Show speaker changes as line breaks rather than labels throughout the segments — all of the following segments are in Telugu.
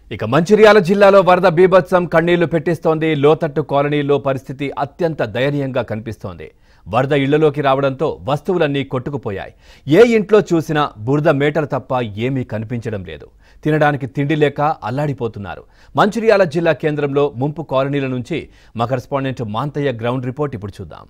ఇక మంచిర్యాల జిల్లాలో వరద బీభత్సం కన్నీళ్లు పెట్టిస్తోంది లోతట్టు కాలనీలో పరిస్థితి అత్యంత దయనీయంగా కనిపిస్తోంది వరద ఇళ్లలోకి రావడంతో వస్తువులన్నీ కొట్టుకుపోయాయి ఏ ఇంట్లో చూసినా బురద మేటలు తప్ప ఏమీ కనిపించడం లేదు తినడానికి తిండి లేక అల్లాడిపోతున్నారు మంచిర్యాల జిల్లా కేంద్రంలో ముంపు కాలనీల నుంచి మా కరెస్పాండెంట్ మాంతయ్య గ్రౌండ్ రిపోర్ట్ ఇప్పుడు చూద్దాం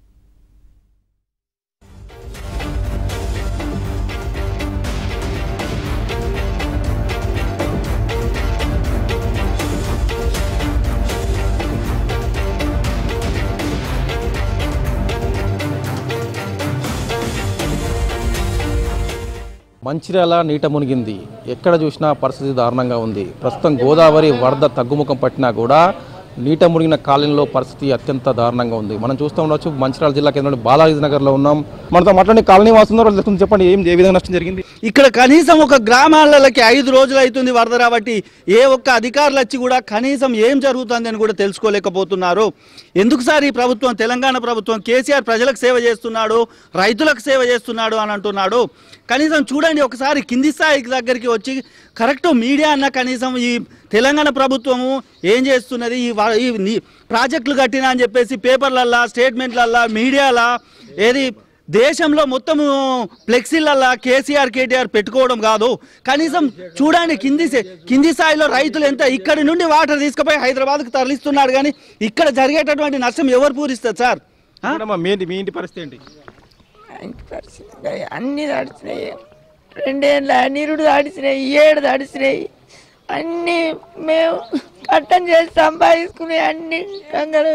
మంచిర్యాల నీట మునిగింది ఎక్కడ చూసినా పరిస్థితి దారుణంగా ఉంది ప్రస్తుతం గోదావరి వరద తగ్గుముఖం పట్టినా కూడా నీట మునిగిన కాలనీలో పరిస్థితి అత్యంత దారుణంగా ఉంది మనం చూస్తూ ఉండొచ్చు మంచిర్యాల జిల్లా కేంద్రంలో బాలాజీ నగర్లో ఉన్నాం మనతో మాట్లాడే కాలనీ వాసున్నారు చెప్పండి ఏం ఏ విధంగా నష్టం జరిగింది
ఇక్కడ కనీసం ఒక గ్రామాలకి ఐదు రోజులు అవుతుంది వరద రాబట్టి ఏ ఒక్క అధికారులు వచ్చి కూడా కనీసం ఏం జరుగుతుంది అని కూడా తెలుసుకోలేకపోతున్నారు ఎందుకు సార్ ఈ ప్రభుత్వం తెలంగాణ ప్రభుత్వం కేసీఆర్ ప్రజలకు సేవ చేస్తున్నాడు రైతులకు సేవ చేస్తున్నాడు అని అంటున్నాడు కనీసం చూడండి ఒకసారి కింది స్థాయికి దగ్గరికి వచ్చి కరెక్ట్ మీడియా అన్న కనీసం ఈ తెలంగాణ ప్రభుత్వము ఏం చేస్తున్నది ఈ వా- ఈ ని- ప్రాజెక్టులు కట్టినా అని చెప్పేసి పేపర్లల్లా స్టేట్మెంట్లల్లా మీడియాలా ఏది దేశంలో మొత్తము ఫ్లెక్సీలల్లా కేసీఆర్ కేటీఆర్ పెట్టుకోవడం కాదు కనీసం చూడండి కింది సే- కింది స్థాయిలో రైతులు ఎంత ఇక్కడి నుండి వాటర్ తీసుకుపోయి హైదరాబాద్కు తరలిస్తున్నాడు కానీ ఇక్కడ జరిగేటటువంటి నష్టం ఎవరు పూరిస్తారు సార్ ఆ?
మేడమ్మా, మీ ఇంటి మీ ఇంటి పరిస్థితి ఏంటి
ఇంటి పరిస్థితి అన్నీ తడిచినాయి రెండేళ్ళ నీరుడు తడిచినాయి ఏడు తడిచినాయి అన్నీ మేము కట్టం చేసి సంపాదించుకునే అన్ని కంగలు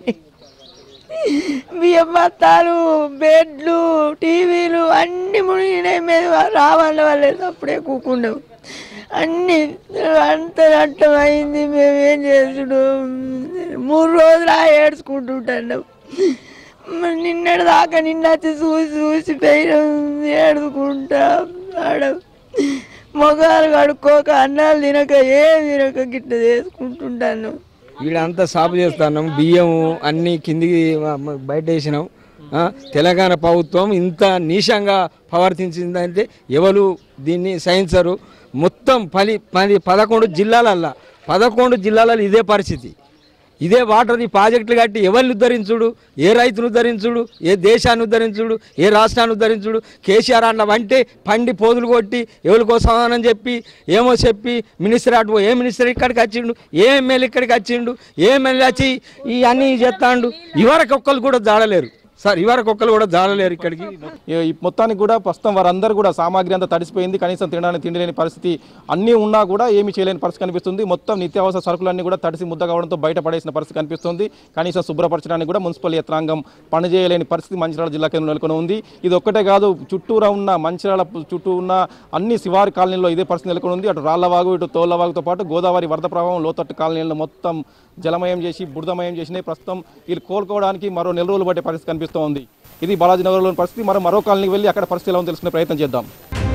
బియ్యం బత్తాలు బెడ్లు టీవీలు అన్నీ మునిగినాయి మేము రావాల వాళ్ళే అప్పుడే కూకుండాం అన్నీ అంత నష్టమైంది మేము ఏం చేసుడు మూడు రోజులు ఆ ఏడ్చుకుంటుంటాం మరి నిన్నటి దాకా నిన్న వచ్చి చూసి చూసి పోయినాం ఏడుకుంటా ఆడ మొగాలు కడుక్కోక అన్నాలు తినక ఏం తినక గిట్ల చేసుకుంటుంటాను
వీడంతా సాపు చేస్తున్నాం బియ్యం అన్ని కిందికి మ- మ- బయట వేసినాం ఆ, తెలంగాణ ప్రభుత్వం ఇంత నీచంగా ప్రవర్తించిందంటే ఎవరు దీన్ని సహించరు మొత్తం పది పది పదకొండు జిల్లాలల్లా పదకొండు జిల్లాలలో ఇదే పరిస్థితి ఇదే వాటర్ ఈ ప్రాజెక్టులు కట్టి ఎవరిని ఉద్ధరించుడు ఏ రైతును ఉద్ధరించుడు ఏ దేశాన్ని ఉద్ధరించుడు ఏ రాష్ట్రాన్ని ఉద్ధరించుడు కేసీఆర్ అన్న వంటే పండి పోదులు కొట్టి ఎవరికో సమాధానం చెప్పి ఏమో చెప్పి మినిస్టర్ అటు పో- ఏ మినిస్టర్ ఇక్కడికి వచ్చిండు ఏ ఎమ్మెల్యే ఇక్కడికి వచ్చిండు ఏ ఎమ్మెల్యే వచ్చి ఈ అన్నీ చేస్తాండు ఇవరకు ఒక్కరు కూడా జాడలేరు సార్ ఇవరకు ఒక్కరు కూడా జాడలేరు ఇక్కడికి
ఈ- ఈ మొత్తానికి కూడా ప్రస్తుతం వారందరూ కూడా సామాగ్రి అంతా తడిసిపోయింది కనీసం తినడానికి తిండి లేని పరిస్థితి అన్నీ ఉన్నా కూడా ఏమీ చేయలేని పరిస్థితి కనిపిస్తుంది మొత్తం నిత్యావసర సరుకులన్నీ కూడా తడిసి ముద్ద కావడంతో బయట పడేసిన పరిస్థితి కనిపిస్తుంది కనీసం శుభ్రపరచడానికి కూడా మున్సిపల్ యంత్రాంగం పనిచేయలేని పరిస్థితి మంచిర్యాల జిల్లా కేంద్రంలో నెలకొని ఉంది ఇది ఒక్కటే కాదు చుట్టూరా ఉన్న మంచిర్యాల చుట్టూ ఉన్న అన్ని శివారు కాలనీల్లో ఇదే పరిస్థితి నెలకొని ఉంది అటు రాళ్లవాగు ఇటు తోళ్లవాగుతో పాటు గోదావరి వరద ప్రభావం లోతట్టు కాలనీలను మొత్తం జలమయం చేసి బురదమయం చేసినాయి ప్రస్తుతం వీళ్ళు కోలుకోవడానికి మరో నెల రోజులు పట్టే పరిస్థితి కనిపిస్తూ ఉంది ఇది బాలాజీ నగర్లోని పరిస్థితి మరో మరో కాలనీకి వెళ్ళి అక్కడ పరిస్థితి ఎలా ఉందో తెలుసుకునే ప్రయత్నం చేద్దాం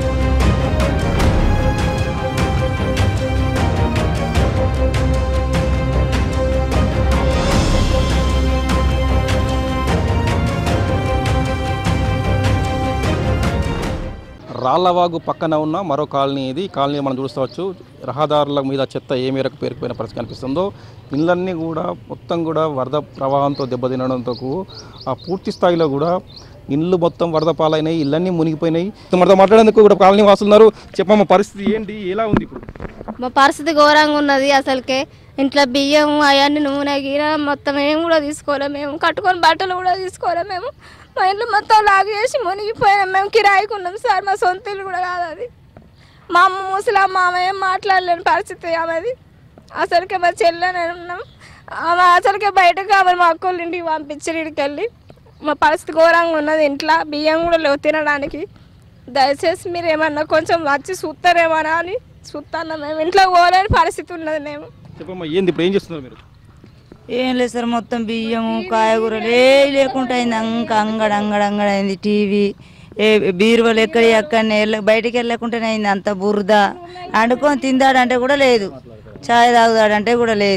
రాళ్లవాగు పక్కన ఉన్న మరో కాలనీ ఇది ఈ కాలనీ మనం చూసుకోవచ్చు రహదారుల మీద చెత్త ఏ మేరకు పేరుకుపోయిన పరిస్థితి కనిపిస్తుందో ఇళ్ళన్నీ కూడా మొత్తం కూడా వరద ప్రవాహంతో దెబ్బతినడంతో కు- ఆ పూర్తి స్థాయిలో కూడా ఇళ్ళు మొత్తం వరద పాలైనాయి ఇళ్ళన్నీ మునిగిపోయినాయి మనతో మాట్లాడేందుకు కూడా కాలనీ వాసులు ఉన్నారు చెప్పమ్మ పరిస్థితి ఏంటి ఎలా ఉంది ఇప్పుడు
మా పరిస్థితి ఘోరంగా ఉన్నది అసలుకే ఇంట్లో బియ్యం అవన్నీ నూనె గీర మొత్తం ఏం కూడా తీసుకోలేము మేము కట్టుకొని బట్టలు కూడా తీసుకోలేము మేము మా ఇల్లు మొత్తం లాగు చేసి మునిగిపోయినాం మేము కిరాయికి ఉన్నాం సార్ మా సొంత ఇల్లు కూడా కాదు అది మా అమ్మ ముసలమ్మ ఆమె ఏం మాట్లాడలేని పరిస్థితి ఆమెది అసలుకే మా చెల్లెని ఉన్నాం ఆమె అసలుకే బయటకు ఆమె మా అక్కళ్ళ ఇంటికి పంపించారు ఇక్కడికి వెళ్ళి మా పరిస్థితి ఘోరంగా ఉన్నది ఇంట్లో బియ్యం కూడా లేవు తినడానికి దయచేసి మీరు ఏమన్నా కొంచెం వచ్చి చూస్తారేమన్నా అని చూస్తాను మేము ఇంట్లో పోలేని పరిస్థితి ఉన్నది మేము
చెప్పమ్మా ఏంది ఇప్పుడు ఏం చేస్తున్నారు మీరు
ఏం లేదు సార్ మొత్తం బియ్యము కాయగూరలు ఏ లేకుండా అయింది అంక అంగడ అంగడ అంగడ అయింది టీవీ ఏ బీరువాలు ఎక్కడ ఎక్కడనే వెళ్ళ బయటికి వెళ్ళకుండానే అయింది అంత బురద వండుకొని తిందాడంటే కూడా లేదు చాయ్ తాగుదాడంటే కూడా లేదు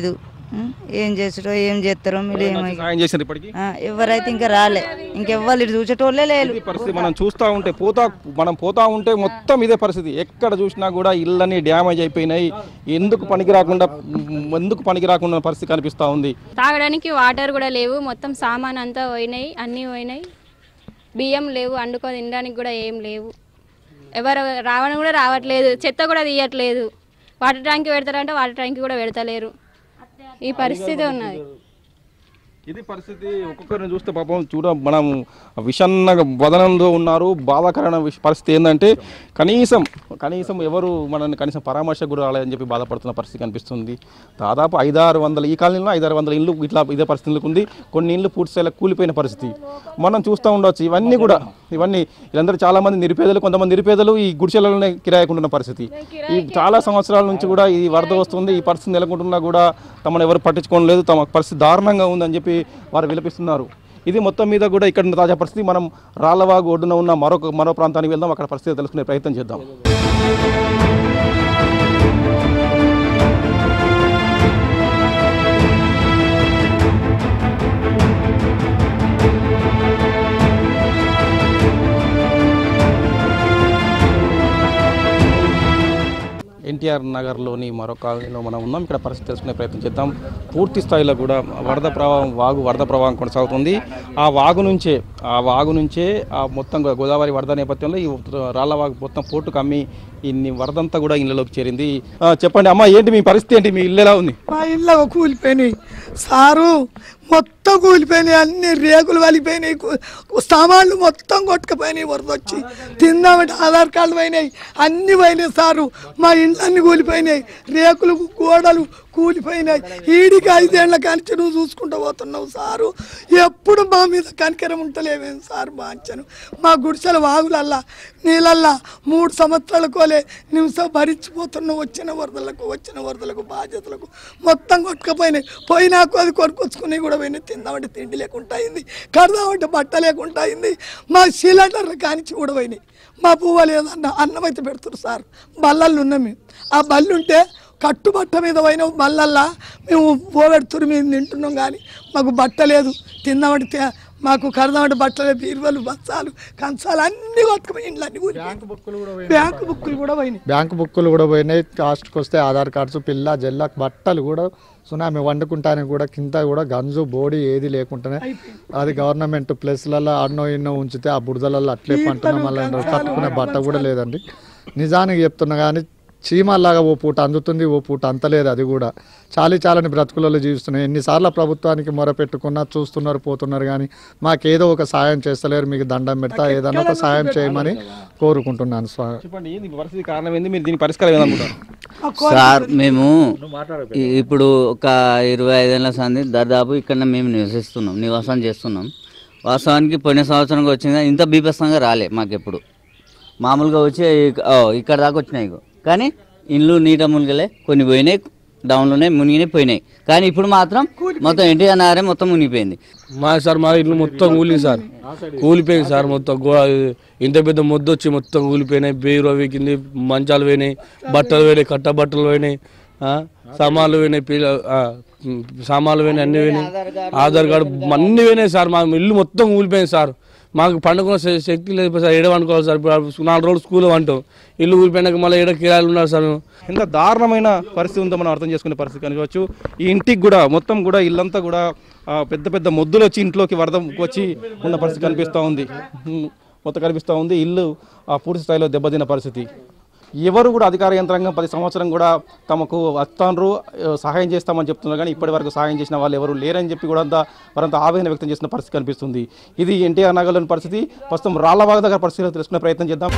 ఉం? ఏం చేసుడో ఏం చేస్తారో మీరు ఏమో ఇక.
సాయం చేశారు ఇప్పటికి
ఆ, ఎవరైతే ఇంకా రాలే ఇంకెవ్వరు ఇటు చూసేటోళ్ళే లేరు
ఇది పరిస్థితి మనం చూస్తూ ఉంటే పోతా మనం పోతా ఉంటే మొత్తం ఇదే పరిస్థితి ఎక్కడ చూసినా కూడా ఇళ్ళని డ్యామేజ్ అయిపోయినాయి ఎందుకు పనికి రాకుండా మ్, ఎందుకు పనికి రాకుండా ఉన్న పరిస్థితి కనిపిస్తూ ఉంది
తాగడానికి వాటర్ కూడా లేవు మొత్తం సామాన్ అంతా పోయినాయి అన్నీ పోయినాయి బియ్యం లేవు వండుకొని తినడానికి కూడా ఏం లేవు ఎవరు రావడం కూడా రావట్లేదు చెత్త కూడా తీయట్లేదు వాటర్ ట్యాంక్ పెడతారంటే వాటర్ ట్యాంక్ కూడా పెడతలేరు ఈ పరిస్థితి ఉన్నది
ఇది పరిస్థితి ఒక్కొక్కరిని చూస్తే పాపం చూడ మనం విషన్న వదనంలో ఉన్నారు బాధాకరమైన విష- పరిస్థితి ఏంటంటే కనీసం కనీసం ఎవరు మనల్ని కనీసం పరామర్శ కూడా రాలేదని చెప్పి బాధపడుతున్న పరిస్థితి కనిపిస్తుంది దాదాపు ఐదారు వందల ఈ కాలనీలో ఐదారు వందల ఇల్లు ఇట్లా ఇదే పరిస్థితులకు ఉంది కొన్ని ఇల్లు పూర్తి స్థాయిలో కూలిపోయిన పరిస్థితి మనం చూస్తూ ఉండొచ్చు ఇవన్నీ కూడా ఇవన్నీ వీళ్ళందరూ చాలా మంది నిరుపేదలు కొంతమంది నిరుపేదలు ఈ గుడిసెలలోనే కిరాయకుంటున్న పరిస్థితి ఈ చాలా సంవత్సరాల నుంచి కూడా ఈ వరద వస్తుంది ఈ పరిస్థితి నెలకొంటున్నా కూడా తమను ఎవరు పట్టించుకోవడం లేదు తమ పరిస్థితి దారుణంగా ఉందని చెప్పి వారు విలపిస్తున్నారు ఇది మొత్తం మీద కూడా ఇక్కడ ఉన్న తాజా పరిస్థితి మనం రాళ్ళవాగు ఒడ్డున ఉన్న మరొక మరో ప్రాంతానికి వెళ్దాం అక్కడ పరిస్థితి తెలుసుకునే ప్రయత్నం చేద్దాం ఎన్టీఆర్ నగర్లోని మరో కాలనీలో మనం ఉన్నాం ఇక్కడ పరిస్థితి తెలుసుకునే ప్రయత్నం చేద్దాం పూర్తి స్థాయిలో కూడా వరద ప్రవాహం వాగు వరద ప్రవాహం కొనసాగుతుంది ఆ వాగు నుంచే ఆ వాగు నుంచే ఆ మొత్తం గో- గోదావరి వరద నేపథ్యంలో ఈ రాళ్ళ వాగు మొత్తం పోటు కమ్మి ఇన్ని వరదంతా కూడా ఇళ్ళలోకి చేరింది ఆ, చెప్పండి అమ్మా ఏంటి మీ పరిస్థితి ఏంటి మీ ఇల్లు ఎలా ఉంది
మా ఇళ్ళ కూలిపోయినాయి సారు మొత్తం కూలిపోయినాయి అన్ని రేకులు వలిపోయినాయి కు- సామాన్లు మొత్తం కొట్టుకుపోయినాయి వరద వచ్చి తిందామంటే ఆధార్ కార్డు పోయినాయి అన్ని పోయినాయి సారు మా ఇండ్లన్నీ కూలిపోయినాయి రేకులు గోడలు కూలిపోయినాయి ఈడికి ఐదేళ్ల కానిచ్చి నువ్వు చూసుకుంటూ పోతున్నావు సారు ఎప్పుడు మా మీద కనికరం ఉంటలేమేం సార్ బాంచను మా గుడిసెల వాగులల్లా నీళ్ళల్లా మూడు సంవత్సరాల కోలే నిమిషం భరించిపోతున్నావు వచ్చిన వరదలకు వచ్చిన వరదలకు బాధ్యతలకు మొత్తం కొట్టుకుపోయినాయి పోయినాకు అది కొనుక్కొచ్చుకుని కూడా పోయినాయి తిందామంటే తిండి లేకుండా అయింది కడదామంటే బట్ట లేకుండా అయింది మా సిలిండర్లు కానిచ్చి కూడా పోయినాయి మా పువ్వ లేదన్న అన్నం అయితే పెడుతున్నారు సార్ బల్లలు ఉన్నాం మేము ఆ బల్లు ఉంటే కట్టుబట్ట మీద పోయిన బల్లల్లా మేము పోగెడుతురు మేము తింటున్నాం కానీ మాకు బట్ట లేదు తిందామంటే తే- మాకు కడదామంటే బట్టలే బీరువలు బచ్చాలు కంచాలు అన్ని కొట్టుకుపోయి ఇండ్లు అన్ని బ్యాంకు బుక్కులు కూడా బ్యాంకు బుక్కులు కూడా పోయినాయి
బ్యాంకు బుక్కులు కూడా పోయినాయి లాస్ట్కి వస్తే ఆధార్ కార్డ్స్ పిల్ల జల్ల బట్టలు కూడా సునామీ వండుకుంటానికి కూడా కింద కూడా గంజు బోడి ఏది లేకుండానే అది గవర్నమెంట్ ప్లేస్లలో అన్నో ఎన్నో ఉంచితే ఆ బురదలలో అట్లే పంటున్నాం మళ్ళీ కట్టుకునే బట్ట కూడా లేదండి నిజానికి చెప్తున్నా కానీ చీమల్లాగా ఓ పూట అందుతుంది ఓ పూట అంతలేదు అది కూడా చాలి చాలని బ్రతుకులలో జీవిస్తున్నాయి ఎన్నిసార్లు ప్రభుత్వానికి మొరపెట్టుకున్నా చూస్తున్నారు పోతున్నారు కానీ మాకేదో ఒక సాయం చేస్తలేరు మీకు దండం పెడతా ఏదన్నా ఒక సాయం చేయమని కోరుకుంటున్నాను స్వా
చెప్పండి ఏంది ఈ పరిస్థితి కారణం ఏంది మీరు దీని పరిష్కారం ఏదనుకుంటారు
సార్ మేము ఈ- ఇప్పుడు ఒక ఇరవై ఐదేళ్ల సంది దాదాపు ఇక్కడ మేము నివసిస్తున్నాం నివాసం చేస్తున్నాం వాస్తవానికి పోయిన సంవత్సరం వచ్చింది కానీ ఇంత బీభత్సంగా రాలే మాకెప్పుడు మామూలుగా వచ్చి ఇక- ఓ, ఇక్కడ దాకా వచ్చినాయి ఇగో. కానీ ఇండ్లు నీట మునిగలే కొన్ని పోయినాయి డౌన్లోనే మునిగినాయి పోయినాయి కానీ ఇప్పుడు మాత్రం మొత్తం ఎన్టీఆర్ నగరే మొత్తం మునిగిపోయింది
మా సార్ మా ఇల్లు మొత్తం కూలింది సార్ కూలిపోయింది సార్ మొత్తం గో ఇంత పెద్ద ముద్ద వచ్చి మొత్తం కూలిపోయినాయి బీరు వీకింది మంచాలు పోయినాయి బట్టలు పోయినాయి కట్ట బట్టలు పోయినాయి ఆ, సామాన్లు పోయినాయి పిల్ల ఆ, ఉమ్, సామాన్లు పోయినాయి అన్ని పోయినాయి ఆధార్ కార్డు అన్ని పోయినాయి సార్ మా ఇల్లు మొత్తం కూలిపోయింది సార్ మాకు పండుగ శక్తి లేదు సార్ ఏడ అనుకోవాలి సార్ ఇప్పుడు నాలుగు రోజులు స్కూల్ అంటాం ఇల్లు కూలిపోయినాక మళ్ళీ ఏడ కిరాయిలు ఉన్నారు సార్ మేము
ఎంత దారుణమైన పరిస్థితి ఉందో మనం అర్థం చేసుకునే పరిస్థితి కనిపించవచ్చు ఈ ఇంటికి కూడా మొత్తం కూడా ఇల్లంతా కూడా ఆ, పెద్ద పెద్ద మొద్దులు వచ్చి ఇంట్లోకి వరద వచ్చి ఉన్న పరిస్థితి కనిపిస్తూ ఉంది ఉమ్, మొత్తం కనిపిస్తూ ఉంది ఇల్లు ఆ పూర్తి స్థాయిలో దెబ్బతిన్న పరిస్థితి ఎవరు కూడా అధికార యంత్రాంగం పది సంవత్సరం కూడా తమకు వస్తాను సహాయం చేస్తామని చెప్తున్నారు కానీ ఇప్పటి వరకు సహాయం చేసిన వాళ్ళు ఎవరు లేరని చెప్పి కూడా అంతా వారంతా ఆవేదన వ్యక్తం చేసిన పరిస్థితి కనిపిస్తుంది ఇది ఎన్టీఆర్ నగర్లోని పరిస్థితి ప్రస్తుతం రాళ్లబాగ దగ్గర పరిస్థితిలో తెలుసుకునే ప్రయత్నం చేద్దాం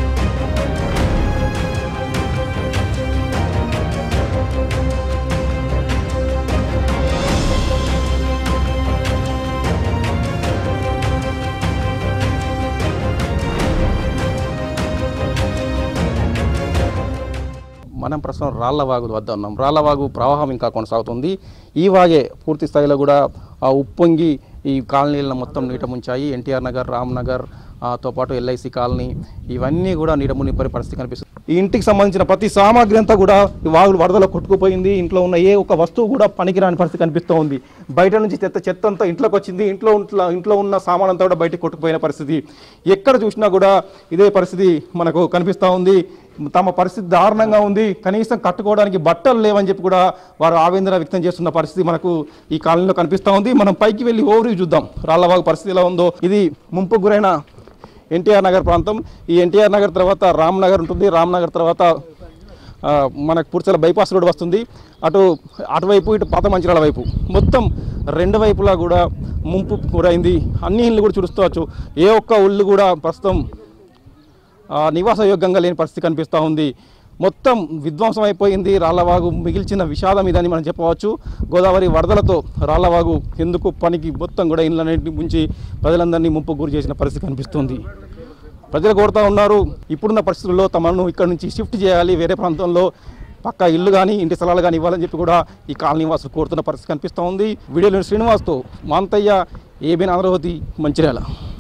మనం ప్రస్తుతం రాళ్లవాగు వద్ద ఉన్నాం రాళ్లవాగు ప్రవాహం ఇంకా కొనసాగుతుంది ఈ వాగే పూర్తి స్థాయిలో కూడా ఆ ఉప్పొంగి ఈ కాలనీలను మొత్తం నీట ముంచాయి ఎన్టీఆర్ నగర్ రామ్ నగర్ ఆ, తో పాటు ఎల్ఐసి కాలనీ ఇవన్నీ కూడా నీట మునిగిపోయే పరిస్థితి కనిపిస్తుంది ఈ ఇంటికి సంబంధించిన ప్రతి సామాగ్రి అంతా కూడా ఈ వాగులు వరదలో కొట్టుకుపోయింది ఇంట్లో ఉన్న ఏ ఒక్క వస్తువు కూడా పనికిరాని పరిస్థితి కనిపిస్తూ ఉంది బయట నుంచి చెత్త చెత్త అంతా ఇంట్లోకి వచ్చింది ఇంట్లో ఇంట్లో ఇంట్లో ఉన్న సామాన్ అంతా కూడా బయటకు కొట్టుకుపోయిన పరిస్థితి ఎక్కడ చూసినా కూడా ఇదే పరిస్థితి మనకు కనిపిస్తూ ఉంది తమ పరిస్థితి దారుణంగా ఉంది కనీసం కట్టుకోవడానికి బట్టలు లేవని చెప్పి కూడా వారు ఆవేదన వ్యక్తం చేస్తున్న పరిస్థితి మనకు ఈ కాలనీలో కనిపిస్తూ ఉంది మనం పైకి వెళ్ళి ఓవర్ చూద్దాం రాళ్లవాగు పరిస్థితి ఎలా ఉందో ఇది ముంపు గురైన ఎన్టీఆర్ నగర్ ప్రాంతం ఈ ఎన్టీఆర్ నగర్ తర్వాత రామ్ నగర్ ఉంటుంది రామ్ నగర్ తర్వాత ఆ, మనకు పూర్తిగా బైపాస్ రోడ్ వస్తుంది అటు అటువైపు ఇటు పాత మంచిరాల వైపు మొత్తం రెండు వైపులా కూడా ముంపు గురైంది అన్ని ఇళ్ళు కూడా చూడవచ్చు ఏ ఒక్క ఉళ్ళు కూడా ప్రస్తుతం ఆ, నివాసయోగ్యంగా లేని పరిస్థితి కనిపిస్తూ ఉంది మొత్తం విధ్వంసం అయిపోయింది రాళ్లవాగు మిగిల్చిన విషాదం ఇదని మనం చెప్పవచ్చు గోదావరి వరదలతో రాళ్లవాగు ఎందుకు పనికి మొత్తం కూడా ఇళ్ళన్నింటిని ముంచి ప్రజలందరినీ ముంపు గురి చేసిన పరిస్థితి కనిపిస్తుంది ప్రజలు కోరుతా ఉన్నారు ఇప్పుడున్న పరిస్థితుల్లో తమను ఇక్కడ నుంచి షిఫ్ట్ చేయాలి వేరే ప్రాంతంలో పక్క ఇల్లు కానీ ఇంటి స్థలాలు కానీ ఇవ్వాలని చెప్పి కూడా ఈ కాలనీ వాసులు కోరుతున్న పరిస్థితి కనిపిస్తూ ఉంది వీడియోలో శ్రీనివాస్తో మాంతయ్య ఏబిన్ అమరావతి మంచిర్యాల